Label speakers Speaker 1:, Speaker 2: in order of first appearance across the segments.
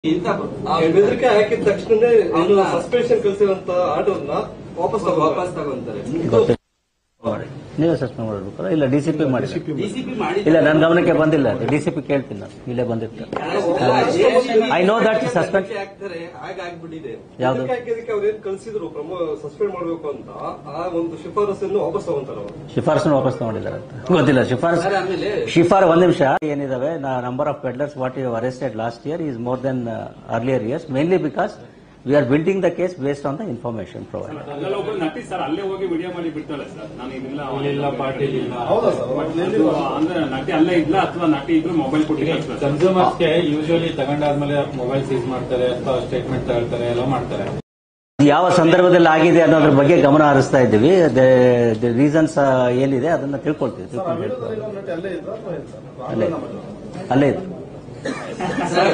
Speaker 1: ಇಂತ
Speaker 2: ಆ ಬೆದರಿಕೆ ಹಾಕಿದ ತಕ್ಷಣನೇ
Speaker 1: ಅವ್ನ-
Speaker 2: ಸಸ್ಪೆನ್ಷನ್ ಕಳಿಸಿರುವಂತ ಆರ್ಡರ್ನ ವಾಪಸ್ ತಗೋ
Speaker 1: ವಾಪಸ್ ತಗೊಂತಾರೆ
Speaker 3: ಗೊತ್ತಿಲ್ಲ ಮಾಡಿ ನೀವೇ ಸಸ್ಪೆಂಡ್ ಮಾಡಬೇಕಲ್ಲ ಇಲ್ಲ ಡಿ ಸಿ ಪಿ ಮಾಡಿ
Speaker 1: ಡಿಸಿಪಿ ಮಾಡಿ
Speaker 3: ಇಲ್ಲ ನನ್ನ ಗಮನಕ್ಕೆ ಬಂದಿಲ್ಲ ಡಿ ಸಿ ಪಿ ಕೇಳ್ತೀನಿ ನಾನು ಇಲ್ಲೇ ಬಂದಿರ್ತಾರೆ I know that suspect-
Speaker 2: ಹಾಕ್ತಾರೆ ಹಾಗಾಗ್ಬಿಟ್ಟಿದೆ
Speaker 3: ಯಾವ್ದು?
Speaker 2: ಬೆದರಿಕೆ ಹಾಕಿದಕ್ಕೆ ಅವ್ರೇನ್ ಕಳ್ಸಿದ್ರು ಪ್ರಮೋ ಸಸ್ಪೆಂಡ್ ಮಾಡ್ಬೇಕು ಅಂತ ಆ ಒಂದು ಶಿಫಾರಸನ್ನು ವಾಪಸ್ ತಗೊಂತಾರ ಅವರು
Speaker 3: ಶಿಫಾರಸನ್ನು ವಾಪಸ್ ತಗೊಂಡಿದ್ದಾರೆ ಅಂತ ಗೊತ್ತಿಲ್ಲ ಶಿಫಾರಸ್
Speaker 1: ಸರ್ ಆಮೇಲೆ
Speaker 3: ಶಿಫಾರ್ ಒಂದ್ ನಿಮಿಷ ಏನಿದಾವೆ number of peddlers what you arrested last year is more than earlier years mainly because we are building the case based on the information provide
Speaker 4: ಅಲ್ಲೆಲ್ಲ ಒಬ್ಬರು ನಟಿ ಸರ್ ಅಲ್ಲೇ ಹೋಗಿ ವಿಡಿಯೋ ಮಾಡಿ ಬಿಡ್ತಾಳೆ ಸರ್ ನಾನು ಇದಿಲ್ಲ
Speaker 5: ಇಲ್ಲ ಪಾಟೀಲ್ ಇಲ್ಲ
Speaker 2: ಹೌದಾ ಸರ್
Speaker 4: ಅದು ಅಂದ್ರೆ ನಟಿ ಅಲ್ಲೇ ಇಲ್ಲ ಅಥವಾ ನಟಿ ಇದ್ರು ಮೊಬೈಲ್ ಕೊಟ್ಟಿದ್ದಾರೆ ಸರ್
Speaker 5: ಕನ್ಸ್ಯೂಮರ್ಸ್ಗೆ ಯೂಶಲಿ ತಗೊಂಡಾದ್ಮೇಲೆ ಮೊಬೈಲ್ ಸೀಸ್ ಮಾಡ್ತಾರೆ ಅಥವಾ ಸ್ಟೇಟ್ಮೆಂಟ್ ತಗೊಳ್ತಾರೆ ಎಲ್ಲ ಮಾಡ್ತಾರೆ
Speaker 3: ಯಾವ ಸಂದರ್ಭದಲ್ಲಿ ಆಗಿದೆ ಅನ್ನೋದ್ರ ಬಗ್ಗೆ ಗಮನ ಹರಿಸ್ತಾ ಇದ್ದೀವಿ ರೀಸನ್ಸ್ ಏನಿದೆ ಅದನ್ನ ತಿಳ್ಕೊಳ್ತೀವಿ ತಿಳ್ಕೊಂಡು ಹೇಳ್ತೀವಿ. ಅಲ್ಲೇ ಅಲ್ಲೇ ಇದೆ
Speaker 1: ಸರ್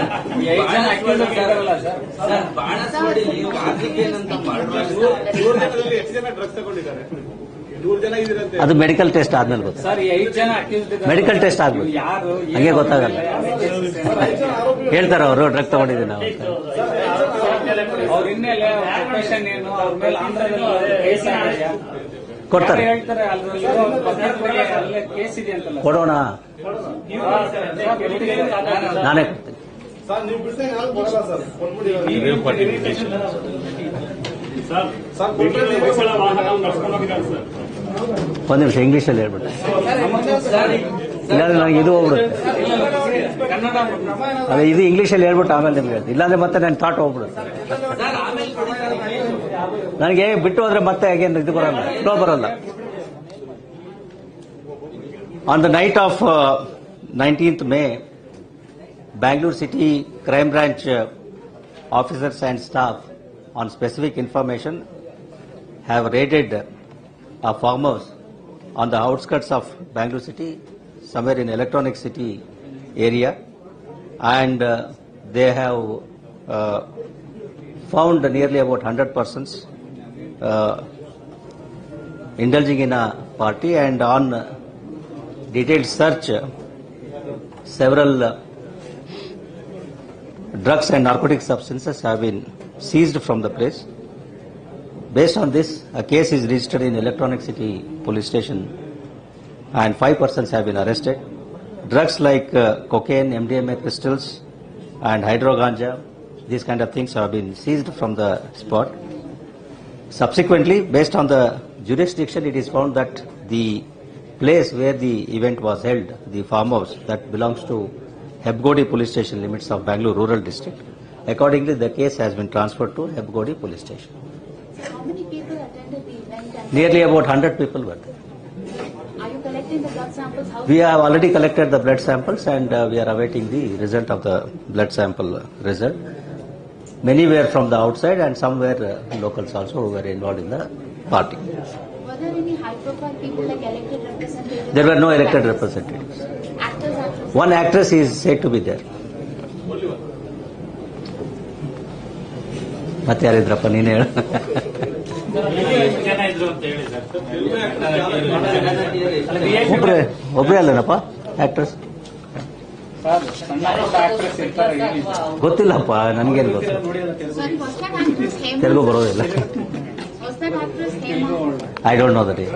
Speaker 1: ಸರ್ ಬಾಣಸ್ವಾಡಿ ಕಾರ್ತಿಕೇಯನ್ ಅಂತ ಮಾಡ್ಬಾರ್ದು
Speaker 2: ಎಷ್ಟು ಜನ ಡ್ರಗ್ಸ್ ತಗೊಂಡಿದ್ದಾರೆ ನೂರು ಜನ ಇದಿರಂತೆ
Speaker 3: ಅದು ಮೆಡಿಕಲ್ ಟೆಸ್ಟ್ ಆದ್ಮೇಲೆ ಗೊತ್ತು
Speaker 6: ಸರ್ ಈ ಐದು ಜನ accused ಇದ್ದಾರೆ.
Speaker 3: ಮೆಡಿಕಲ್ ಟೆಸ್ಟ್ ಆಗ್ಬೇಕು
Speaker 6: ಯಾರು
Speaker 3: ಹಂಗೆ ಗೊತ್ತಾಗಲ್ಲ ಹೇಳ್ತಾರೆ ಅವರು ಡ್ರಗ್ ತಗೊಂಡಿದ್ದೀವಿ ನಾವು ಅಂತ.
Speaker 6: ಅವ್ರ ಹಿನ್ನೆಲೆ ಪ್ರೊಫೆಷನ್ ಏನು ಅವ್ರ ಮೇಲೆ ಆಂಧ್ರದಲ್ಲಿ ಕೇಸ್ ಆಗಿದೆಯಾ
Speaker 3: ಕೊಡ್ತಾರೆ
Speaker 6: ಯಾರು ಹೇಳ್ತಾರೆ ಅದ್ರಲ್ಲಿರೋ ಪಬ್ಲಿಕ್ ಬಗ್ಗೆ ಅಲ್ಲೇ ಕೇಸ್ ಇದೆ ಅಂತಲ್ಲ
Speaker 3: ಕೊಡೋಣ ನಾನೇ ಕೊಡ್ತೀನಿ
Speaker 2: ಸರ್ ನೀವು ಬಿಡ್ಸಂಗ್ ಯಾರು ಕೊಡಲ್ಲ ಸರ್ ಕೊಟ್ಬಿಡಿ
Speaker 4: ಸರ್ ಹೊಯ್ಸಳ ವಾಹನ ಕಳ್ಸ್ಕೊಂಡು ಹೋಗಿದ್ದಾರೆ ಸರ್
Speaker 3: ಒಂದ್ ನಿಮಿಷ ಇಂಗ್ಲೀಷಲ್ಲಿ ಹೇಳ್ಬಿಟ್ಟು
Speaker 1: ಸರ್
Speaker 3: ಇಲ್ಲಾಂದ್ರೆ ನನಗೆ ಇದು ಹೋಗ್ಬಿಡುತ್ತೆ
Speaker 6: ಕನ್ನಡ
Speaker 3: ಅದೇ ಇದು ಇಂಗ್ಲೀಷಲ್ಲಿ ಹೇಳ್ಬಿಟ್ಟು ಆಮೇಲೆ ನಿಮ್ಗೆ ಹೇಳ್ತೀನಿ ಇಲ್ಲಾಂದ್ರೆ ಮತ್ತೆ ನನ್ನ ಥಾಟ್ ಹೋಗ್ಬಿಡುತ್ತೆ
Speaker 1: ಸರ್ ಆಮೇಲೆ ಕೊಡಿ
Speaker 3: ನನಗೆ ಬಿಟ್ಟು ಹೋದ್ರೆ ಮತ್ತೆ ಅಗೇನ್ ಇದು ಬರಲ್ಲ ಫ್ಲೋ ಬರಲ್ಲ on the night of nineteenth May Bangalore city crime branch officers and staff on specific information have raided a farmhouse on the outskirts of Bangalore city, somewhere in Electronic City area, and uh, they have uh, found nearly about 100 persons uh, indulging in a party, and on detailed search, uh, several uh, drugs and narcotic substances have been seized from the place. Based on this, a case is registered in Electronic City Police Station and five persons have been arrested. Drugs like uh, cocaine, MDMA crystals and hydroganja, these kind of things have been seized from the spot. Subsequently, based on the jurisdiction, it is found that the place where the event was held, the farmhouse that belongs to Hebgodi Police Station limits of Bangalore Rural District. Accordingly, the case has been transferred to Hebgodi Police Station.
Speaker 7: How many people attended the event? and-
Speaker 3: Nearly about 100 people were there.
Speaker 7: Are you collecting the blood samples? How
Speaker 3: We have already collected the blood samples and uh, we are awaiting the result of the blood sample uh, result. Many were from the outside and some were uh, locals also who were involved in the party.
Speaker 7: Were there any high-profile people like elected representatives?
Speaker 3: There were no elected representatives.
Speaker 7: Actors, actresses?
Speaker 3: One actress is said to be there. ಮತ್ತೆ ಯಾರಿದ್ರಪ್ಪ ನೀನು ಹೇಳು
Speaker 5: ಎಷ್ಟು ಜನ ಇದ್ರು ಅಂತ ಹೇಳಿ sir
Speaker 3: ಒಬ್ರೇ ಒಬ್ರೇ ಅಲ್ಲನಪ್ಪ ಆಕ್ಟ್ರೆಸ್
Speaker 6: ಸರ್ ಸಣ್ಣ ಪುಟ್ಟ ಆಕ್ಟ್ರೆಸ್ ಇರ್ತಾರೆ ಹೇಳಿ
Speaker 3: ಗೊತ್ತಿಲ್ಲಪ್ಪ ನನಗೇನು ಗೊತ್ತು
Speaker 7: Sorry, was that actress Hema?
Speaker 3: Telugu ಬರೋದಿಲ್ಲ
Speaker 7: Was that actress Hema?
Speaker 3: I don't know that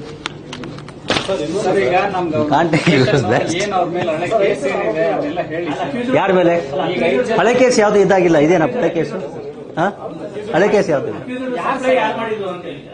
Speaker 6: sir ಈಗ ನಮ್ದು
Speaker 3: Can't use that.
Speaker 6: ಏನ್ ಅವ್ರ ಮೇಲೆ ಹಳೆ ಕೇಸ್ ಏನಿದೆ ಅದೆಲ್ಲ ಹೇಳಿ ಸರ್.
Speaker 3: ಯಾರ ಮೇಲೆ
Speaker 6: ಈಗ ಐದು ಜನ
Speaker 3: ಹಳೆ ಕೇಸ್ ಯಾವ್ದು ಇದಾಗಿಲ್ಲ ಇದೇನಪ್ಪ ಹಳೆ ಕೇಸು ಹಾ ಹಳೆ ಕೇಸ್ ಯಾವ್ದು
Speaker 6: ಯಾರು ಮಾಡಿದ್ರು ಅಂತ ಹೇಳಿ.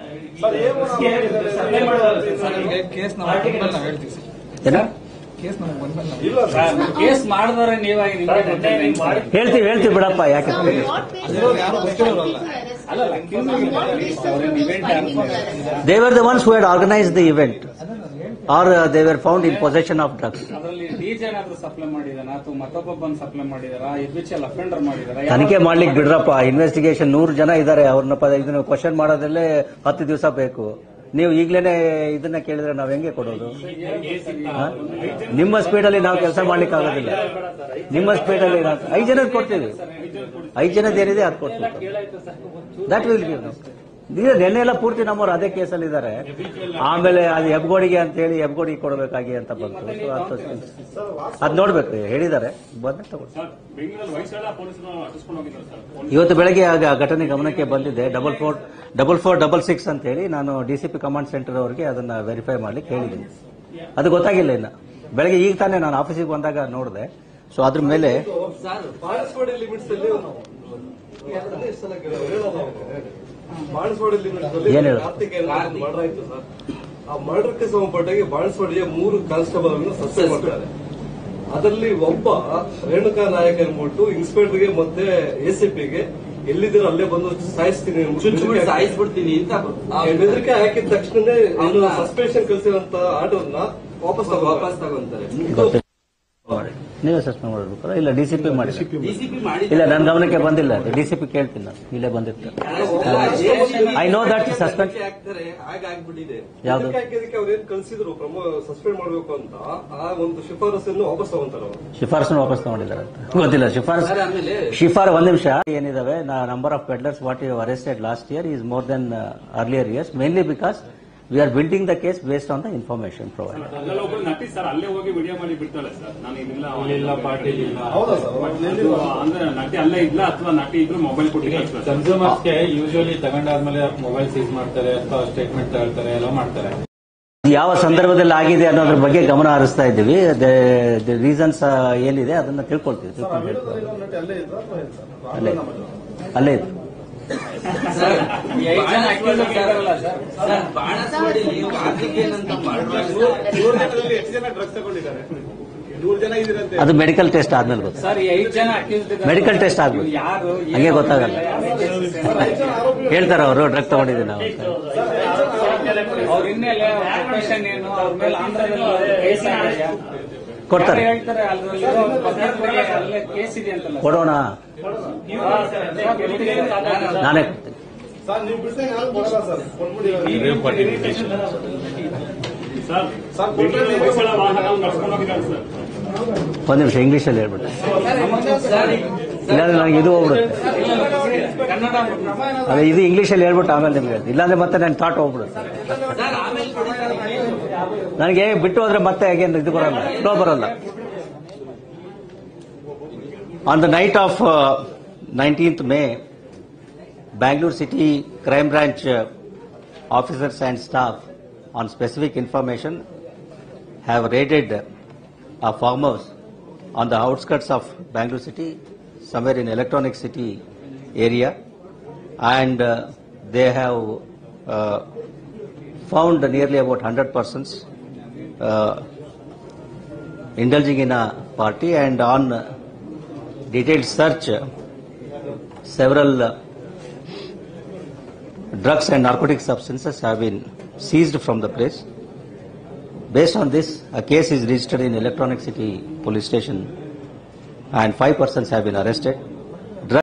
Speaker 3: ಏನ
Speaker 6: ಸರ್, ಕೇಸ್ ಮಾಡಿದ್ರೆ ನೀವಾಗಿ ನಿಮ್ಗೆ ಗೊತ್ತಿಲ್ಲ.
Speaker 3: ಹೇಳ್ತೀವಿ ಹೇಳ್ತೀವಿ ಬಿಡಪ್ಪ ಯಾಕೆ
Speaker 7: So, what basis were people arrested?
Speaker 6: ಅಲ್ಲಲ್ಲ, accused
Speaker 7: On what
Speaker 6: ಇದ್ದಾರೆ.
Speaker 7: basis
Speaker 6: ಅವ್ರೇನ್
Speaker 7: were
Speaker 6: event
Speaker 7: these five
Speaker 6: ಅಂತ
Speaker 7: people arrested?
Speaker 3: They were the ones who had organise the event or they were found in possession of drugs
Speaker 6: ಅದರಲ್ಲಿ DJ ಏನಾದ್ರು supply ಮಾಡಿದಾರ ಅಥವಾ ಮತ್ತೊಬ್ಬ ಬಂದು ಸಪ್ಲೈ ಮಾಡಿದಾರ ಎಬಿಚಿಯಲ್ ಅಫೆಂಡರ್ ಮಾಡಿದಾರ
Speaker 3: ತನಿಖೆ ಮಾಡ್ಲಿಕ್ಕೆ ಬಿಡ್ರಪ್ಪ ಇನ್ವೆಸ್ಟಿಗೇಷನ್ ನೂರು ಜನ ಇದ್ದಾರೆ ಅವ್ರನ್ನ ಪ- ಇದನ್ನ ಕ್ವಶನ್ ಮಾಡೋದ್ರಲ್ಲೇ ಹತ್ತು ದಿವಸ ಬೇಕು ನೀವು ಈಗ್ಲೇನೆ ಇದನ್ನ ಕೇಳಿದ್ರೆ ನಾವ್ ಹೆಂಗೆ ಕೊಡೋದು ಹಾ? ನಿಮ್ಮ ಸ್ಪೀಡಲ್ಲಿ ನಾವು ಕೆಲಸ ಮಾಡ್ಲಿಕ್ಕೆ ಆಗೋದಿಲ್ಲ ನಿಮ್ಮ ಸ್ಪೀಡಲ್ಲಿ ನಾವು ಐದು ಜನದ ಕೊಡ್ತೀವಿ ಐದು ಜನದ ಏನಿದೆ ಅದು ಕೊಡ್ತೀವಿ ದಟ್ ವಿಲ್ ಗಿವ್ ನಾವು ಈಗ ನೆನ್ನೆ ಎಲ್ಲ ಪೂರ್ತಿ ನಮ್ಮವ್ರು ಅದೇ ಕೇಸಲ್ಲಿ ಇದ್ದಾರೆ ಆಮೇಲೆ ಅದು ಹೆಬ್ಗೋಡಿಗೆ ಅಂತ ಹೇಳಿ ಹೆಬ್ಗೋಡಿಗೆ ಕೊಡಬೇಕಾಗಿ ಅಂತ ಬಂತು So ಅದು ಅದ್ ನೋಡ್ಬೇಕು ಹೇಳಿದ್ದಾರೆ ಬಂದ್ರೆ ತಗೊಳ್ಳಿ
Speaker 4: ಸರ್ ಬೆಂಗಳೂರಲ್ಲಿ ವಯಸ್ಸಾದ ಪೊಲೀಸರು ಅಟ್ಟಿಸ್ಕೊಂಡು ಹೋಗಿದ್ದಾರೆ ಸರ್ ಪೊಲೀಸ್
Speaker 3: ಇವತ್ತು ಬೆಳಗ್ಗೆ ಆಗ ಆ ಘಟನೆ ಗಮನಕ್ಕೆ ಬಂದಿದೆ double four double four double six ಅಂತ ಹೇಳಿ ನಾನು D C P command centre ಅವರಿಗೆ ಅದನ್ನ ವೆರಿಫೈ ಮಾಡ್ಲಿಕ್ಕೆ ಹೇಳಿದ್ದೀನಿ ಅದು ಗೊತ್ತಾಗಿಲ್ಲ ಇನ್ನ ಬೆಳಗ್ಗೆ ಈಗ ತಾನೇ ನಾನು ಆಫೀಸಿಗೆ ಬಂದಾಗ ನೋಡಿದೆ ಸೊ ಅದ್ರ ಮೇಲೆ
Speaker 1: ಸರ್
Speaker 2: ಬಾಣಸ್ವಾಡಿ ಲಿಮಿಟ್ಸ್ ಅಲ್ಲಿ ಬಾಣಸ್ವಾಡಿ ಲಿಮಿಟ್ಸ್ ಅಲ್ಲಿ
Speaker 3: ಏನ್ ಹೇಳು?
Speaker 2: ಕಾರ್ತಿಕ್ ಮರ್ಡರ್ ಆಯ್ತು ಸರ್ ಆ ಮರ್ಡರ್ಗೆ ಸಂಬಂಧಪಟ್ಟಾಗೆ ಬಾಣಸ್ವಾಡಿಯ ಮೂರು ಕಾನ್ಸ್ಟೇಬಲ್ ಅನ್ನು ಸಸ್ಪೆಂಡ್ ಮಾಡ್ತಾರೆ ಅದರಲ್ಲಿ ಒಬ್ಬ ರೇಣುಕಾ ನಾಯಕ್ ಅನ್ಬಿಟ್ಟು ಇನ್ಸ್ಪೆಕ್ಟರ್ಗೆ ಮತ್ತೆ ಎಸಿಪಿಗೆ ಎಲ್ಲಿದ್ದೀರೋ ಅಲ್ಲೇ ಬಂದು ಸಾಯಿಸ್ತೀನಿ ಅಂದ್ಬಿಟ್ಟು
Speaker 1: ಚುಚ್ಚುಬಿಟ್ಟು ಸಾಯಿಸ್ಬಿಡ್ತೀನಿ ಅಂತ
Speaker 2: ಆ ಬೆದರಿಕೆ ಹಾಕಿದ ತಕ್ಷಣನೇ
Speaker 1: ಅವ್ನ-
Speaker 2: ಸಸ್ಪೆನ್ಷನ್ ಕಳಿಸಿರುವಂತ ಆರ್ಡರ್ನ ವಾಪಸ್
Speaker 1: ವಾಪಸ್ ತಗೊಂತಾರೆ
Speaker 3: ಗೊತ್ತಿಲ್ಲ ಮಾಡಿ ನೀವೇ ಸಸ್ಪೆಂಡ್ ಮಾಡಬೇಕು ಇಲ್ಲ ಡಿ ಸಿ ಪಿ ಮಾಡಿ
Speaker 1: ಡಿಸಿಪಿ ಮಾಡಿ
Speaker 3: ಇಲ್ಲ ನನ್ನ ಗಮನಕ್ಕೆ ಬಂದಿಲ್ಲ ಡಿ ಸಿ ಪಿ ಕೇಳ್ತೀನಿ ನಾನು ಇಲ್ಲೇ ಬಂದಿರ್ತಾರೆ I know that suspect-
Speaker 1: ಆಗ್ತಾರೆ ಹಾಗಾಗ್ಬಿಟ್ಟಿದೆ
Speaker 3: ಯಾವ್ದು
Speaker 2: ಇದಕ್ಕೆ ಹಾಕಿದಕ್ಕೆ ಅವ್ರೇನ್ ಕಳ್ಸಿದ್ರು ಪ್ರಮೋ ಸಸ್ಪೆಂಡ್ ಮಾಡ್ಬೇಕು ಅಂತ ಆ ಒಂದು ಶಿಫಾರಸನ್ನು ವಾಪಸ್ ತಗೊಂತಾರ ಅವರು
Speaker 3: ಶಿಫಾರಸನ್ನು ವಾಪಸ್ ತಗೊಂಡಿದ್ದಾರೆ ಅಂತ ಗೊತ್ತಿಲ್ಲ ಶಿಫಾರಸ್
Speaker 1: ಸರ್ ಆಮೇಲೆ
Speaker 3: ಶಿಫಾರ್ ಒಂದ್ ನಿಮಿಷ ಏನಿದಾವೆ number of peddlers what you arrested last year is more than earlier years mainly because we are building the case based on the information provide
Speaker 4: ಅಲ್ಲೆಲ್ಲ ಒಬ್ರು ನಟಿ ಸರ್ ಅಲ್ಲೇ ಹೋಗಿ ವಿಡಿಯೋ ಮಾಡಿ ಬಿಡ್ತಾಳೆ ಸರ್ ನಾನು ಇಲ್ಲಿಲ್ಲ
Speaker 5: ಇಲ್ಲ ಪಾಟೀಲ್ ಇಲ್ಲ
Speaker 4: ಅದು ಅಂದ್ರೆ ನಟಿ ಅಲ್ಲೇ ಇದ್ಲ ಅಥವಾ ನಟಿ ಇದ್ರು ಮೊಬೈಲ್ ಕೊಟ್ಟಿಲ್ಲ ಸರ್
Speaker 5: ಕನ್ಸ್ಯೂಮರ್ಸ್ಗೆ ಯೂಶುವಲಿ ತಗೊಂಡಾದ್ಮೇಲೆ ಮೊಬೈಲ್ ಸೀಸ್ ಮಾಡ್ತಾರೆ ಅಥವಾ ಸ್ಟೇಟ್ಮೆಂಟ್ ತಗೊಳ್ತಾರೆ ಎಲ್ಲ ಮಾಡ್ತಾರೆ
Speaker 3: ಯಾವ ಸಂದರ್ಭದಲ್ಲಿ ಆಗಿದೆ ಅನ್ನೋದ್ರ ಬಗ್ಗೆ ಗಮನ ಹರಿಸ್ತಾ ಇದ್ದೀವಿ ರೀಸನ್ಸ್ ಏನಿದೆ ಅದನ್ನ ತಿಳ್ಕೊಳ್ತೀವಿ ತಿಳ್ಕೊಂಡು ಹೇಳ್ತೀವಿ. ಅಲ್ಲೇ ಅಲ್ಲೇ ಇದೆ
Speaker 1: ಸರ್
Speaker 6: ಐದು ಜನ accused ಇದ್ದಾರಲ್ಲ ಸರ್
Speaker 1: ಸರ್ ಬಾಣಸ್ವಾಡಿಲಿ ವಾಸುದೇವನಂತ ಮರ್ಡರ್
Speaker 3: ಅದು ಮೆಡಿಕಲ್ ಟೆಸ್ಟ್ ಆದ್ಮೇಲೆ ಗೊತ್ತು
Speaker 6: ಸರ್ ಈ ಐದು ಜನ ಅಕ್ಯೂಸ್ಡ್
Speaker 3: ಮೆಡಿಕಲ್ ಟೆಸ್ಟ್ ಆಗ್ಬೇಕು
Speaker 6: ಯಾರು
Speaker 3: ಹಂಗೆ ಗೊತ್ತಾಗಲ್ಲ ಹೇಳ್ತಾರೆ ಅವರು ಡ್ರಗ್ ತಗೊಂಡಿದ್ದೀವಿ ನಾವು ಅಂತ.
Speaker 6: ಅವ್ರ ಹಿನ್ನೆಲೆ ಅವ್ರ ಪ್ರೊಫೆಷನ್ ಏನು ಅವ್ರ ಮೇಲೆ ಆಂಧ್ರದಲ್ಲಿ ಕೇಸ್ ಆಗಿದೆಯಾ
Speaker 3: ಕೊಡ್ತಾರೆ
Speaker 6: ಯಾರು ಹೇಳ್ತಾರೆ ಅಲ್ಲಿರೋ ಪದಾರ್ಥಗಳಿಗೆ ಅಲ್ಲೇ ಕೇಸ್ ಇದೆ ಅಂತಲ್ಲ
Speaker 3: ಕೊಡೋಣ
Speaker 6: ನೀವು ಕೊಡ್ತೀರಿ?
Speaker 3: ನಾನೇ ಕೊಡ್ತೀನಿ
Speaker 4: ಸರ್ ಬೆಂಗಳೂರಲ್ಲಿ ವಯಸ್ಸಾದ ವಾಹನ ನಡ್ಸ್ಕೊಂಡು ಹೋಗಿದ್ದಾರೆ ಸರ್
Speaker 3: ಒಂದ್ ನಿಮಿಷ ಇಂಗ್ಲೀಷಲ್ಲಿ ಹೇಳ್ಬಿಟ್ಟೆ ಇಲ್ಲಾಂದ್ರೆ ನನಗೆ ಇದು ಹೋಗ್ಬಿಡುತ್ತೆ
Speaker 6: ಕನ್ನಡ
Speaker 3: ಅದೇ ಇದು ಇಂಗ್ಲೀಷಲ್ಲಿ ಹೇಳ್ಬಿಟ್ಟು ಆಮೇಲೆ ನಿಮ್ಗೆ ಹೇಳ್ತೀನಿ. ಇಲ್ಲಾಂದ್ರೆ ಮತ್ತೆ ನನ್ನ ಥಾಟ್ ಹೋಗ್ಬಿಡುತ್ತೆ
Speaker 1: ಸರ್ ಆಮೇಲೆ ಕೊಡಿ ಸರ್
Speaker 3: ನನಗೆ ಬಿಟ್ಟು ಹೋದ್ರೆ ಮತ್ತೆ again ಇದು ಬರಲ್ಲ ಫ್ಲೋ ಬರಲ್ಲ on the night of nineteenth May Bangalore City Crime Branch uh, officers and staff on specific information have raided a farmhouse on the outskirts of Bangalore City, somewhere in Electronic City area, and uh, they have uh, found nearly about 100 persons uh, indulging in a party, and on uh, detailed search, uh, several uh, drugs and narcotic substances have been seized from the place. Based on this, a case is registered in Electronic City Police Station and five persons have been arrested.